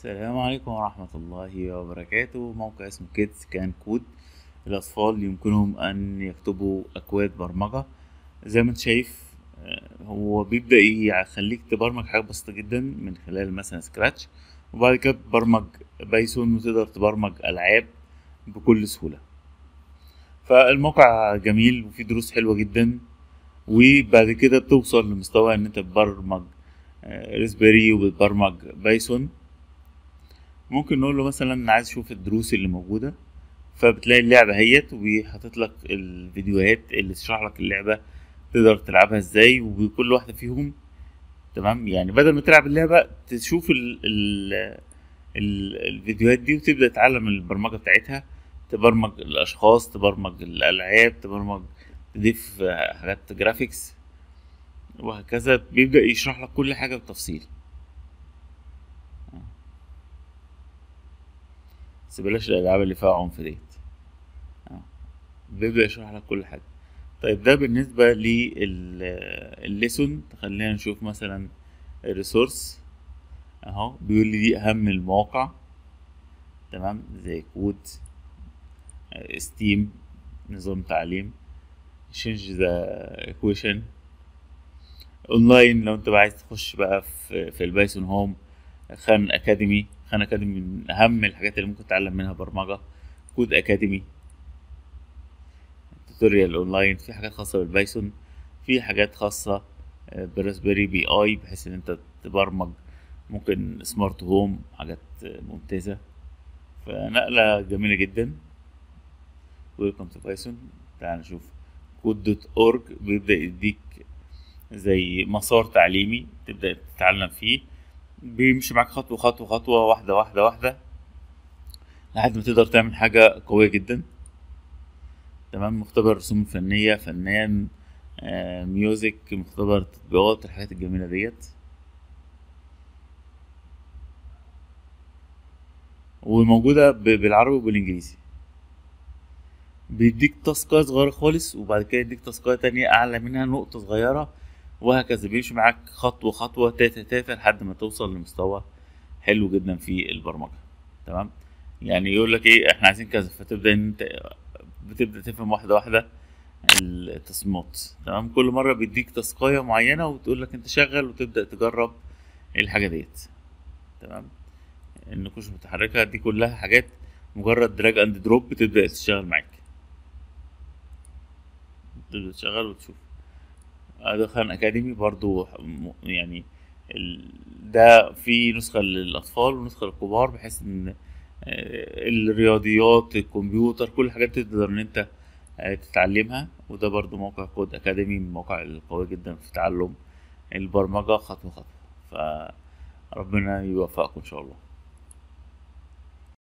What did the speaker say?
السلام عليكم ورحمة الله وبركاته موقع اسمه كيدز كان كود الأطفال يمكنهم أن يكتبوا أكواد برمجة زي ما انت شايف آه، هو بيبدأ يخليك تبرمج حاجات بسيطة جدا من خلال مثلا سكراتش وبعد كده تبرمج بايثون وتقدر تبرمج ألعاب بكل سهولة فالموقع جميل وفيه دروس حلوة جدا وبعد كده بتوصل لمستوى ان انت تبرمج ريسبيري وبتبرمج بايثون ممكن نقول له مثلا عايز اشوف الدروس اللي موجوده فبتلاقي اللعبه اهيت وحاطط لك الفيديوهات اللي تشرح لك اللعبه تقدر تلعبها ازاي وكل واحده فيهم تمام يعني بدل ما تلعب اللعبه تشوف ال ال ال الفيديوهات دي وتبدا تتعلم البرمجه بتاعتها تبرمج الاشخاص تبرمج الالعاب تبرمج تضيف حاجات جرافيكس وهكذا بيبدا يشرح لك كل حاجه بالتفصيل بس بلاش الالعاب اللي فيها عنف ديت آه. بيبدا يشرح لك كل حاجه طيب ده بالنسبه للليسون خلينا نشوف مثلا الريسورس اهو بيقول لي دي اهم المواقع تمام زي كود ستيم نظام تعليم change the equation اونلاين لو انت بقى عايز تخش بقى في في البايثون هوم خان اكاديمي خان اكاديمي من اهم الحاجات اللي ممكن تتعلم منها برمجه كود اكاديمي توتوريال اونلاين في حاجات خاصه بالبايثون في حاجات خاصه براسبيري بي اي بحيث ان انت تبرمج ممكن سمارت هوم حاجات ممتازه فنقله جميله جدا ويلكم تو بايثون تعال نشوف كود دوت اورج بيبدا يديك زي مسار تعليمي تبدا تتعلم فيه بيمشي معاك خطوه خطوه خطوه واحده واحده واحده لحد ما تقدر تعمل حاجه قويه جدا تمام مختبر رسوم فنيه فنان آه، ميوزك مختبر تطبيقات الحاجات الجميله ديت وموجوده ب- بالعربي وبالانجليزي بيديك تاسكاية صغيرة خالص وبعد كده يديك تاسكاية تانية أعلى منها نقطة صغيرة وهكذا بيمشي معاك خطوة خطوة تاتا تاتا لحد ما توصل لمستوى حلو جدا في البرمجة تمام يعني يقول لك ايه احنا عايزين كذا فتبدأ ان انت بتبدأ تفهم واحدة واحدة التصميمات تمام كل مرة بيديك تاسكاية معينة وتقول لك انت شغل وتبدأ تجرب الحاجة ديت تمام النقوش المتحركة دي كلها حاجات مجرد دراج اند دروب بتبدأ تشتغل معاك تبدأ تشغل وتشوف ده خان اكاديمي برضو م- يعني ال- ده في نسخة للأطفال ونسخة للكبار بحيث إن آه، الرياضيات الكمبيوتر كل الحاجات تقدر إن أنت آه، تتعلمها وده برضو موقع كود أكاديمي من المواقع القوية جدا في تعلم البرمجة خطوة خطوة فربنا يوفقكم إن شاء الله